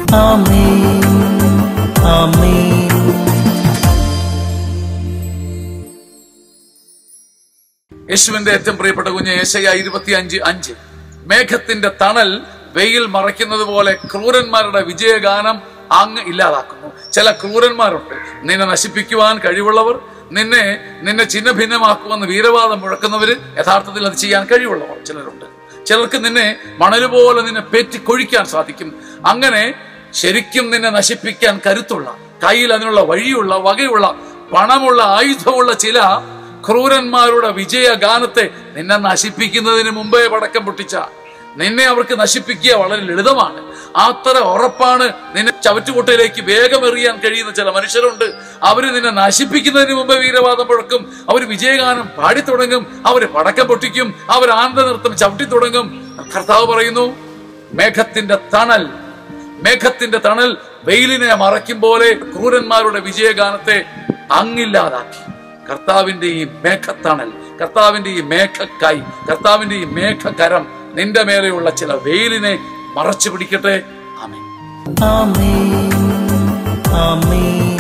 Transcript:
ആമേൻ ആമേൻ യേശുവിന്റെ ഏറ്റവും പ്രിയപ്പെട്ട കുഞ്ഞ് ഏശയ ഇരുപത്തി അഞ്ച് അഞ്ച് മേഘത്തിന്റെ തണൽ വെയിൽ മറയ്ക്കുന്നത് പോലെ ക്രൂരന്മാരുടെ വിജയഗാനം അങ്ങ് ഇല്ലാതാക്കുന്നു ചില ക്രൂരന്മാരുണ്ട് നിന്നെ നശിപ്പിക്കുവാൻ കഴിവുള്ളവർ നിന്നെ നിന്നെ ചിഹ്ന ഭിന്നമാക്കുമെന്ന് വീരവാദം മുഴക്കുന്നവര് യഥാർത്ഥത്തിൽ അത് ചെയ്യാൻ കഴിവുള്ളവർ ചിലരുണ്ട് ചിലർക്ക് നിന്നെ മണല് പോലെ നിന്നെ പെറ്റി കൊഴിക്കാൻ സാധിക്കും അങ്ങനെ ശരിക്കും നിന്നെ നശിപ്പിക്കാൻ കരുത്തുള്ള കയ്യിൽ അതിനുള്ള വഴിയുള്ള വകയുള്ള പണമുള്ള ആയുധമുള്ള ചില ക്രൂരന്മാരുടെ വിജയഗാനത്തെ നിന്നെ നശിപ്പിക്കുന്നതിന് മുമ്പേ പടക്കം പൊട്ടിച്ച നിന്നെ അവർക്ക് നശിപ്പിക്കുക വളരെ ലളിതമാണ് അത്ര ഉറപ്പാണ് നിന്നെ ചവറ്റുകൊട്ടയിലേക്ക് വേഗം എറിയാൻ കഴിയുന്ന ചില മനുഷ്യരുണ്ട് അവര് നിന്നെ നശിപ്പിക്കുന്നതിന് മുമ്പേ വീരവാദം മുഴക്കും അവർ വിജയഗാനം പാടിത്തുടങ്ങും അവര് പടക്കം പൊട്ടിക്കും അവർ ആനന്ദ നൃത്തം ചവിട്ടി തുടങ്ങും കർത്താവ് പറയുന്നു മേഘത്തിന്റെ തണൽ മേഘത്തിന്റെ തണൽ വെയിലിനെ മറയ്ക്കും പോലെ ക്രൂരന്മാരുടെ വിജയഗാനത്തെ അങ്ങില്ലാതാക്കി കർത്താവിന്റെ ഈ മേഘത്തണൽ കർത്താവിന്റെ ഈ മേഘക്കൈ കർത്താവിന്റെ ഈ മേഘകരം നിന്റെ മേലെയുള്ള ചില വെയിലിനെ മറച്ചു പിടിക്കട്ടെ ആമേൻ ആമേൻ ആമേൻ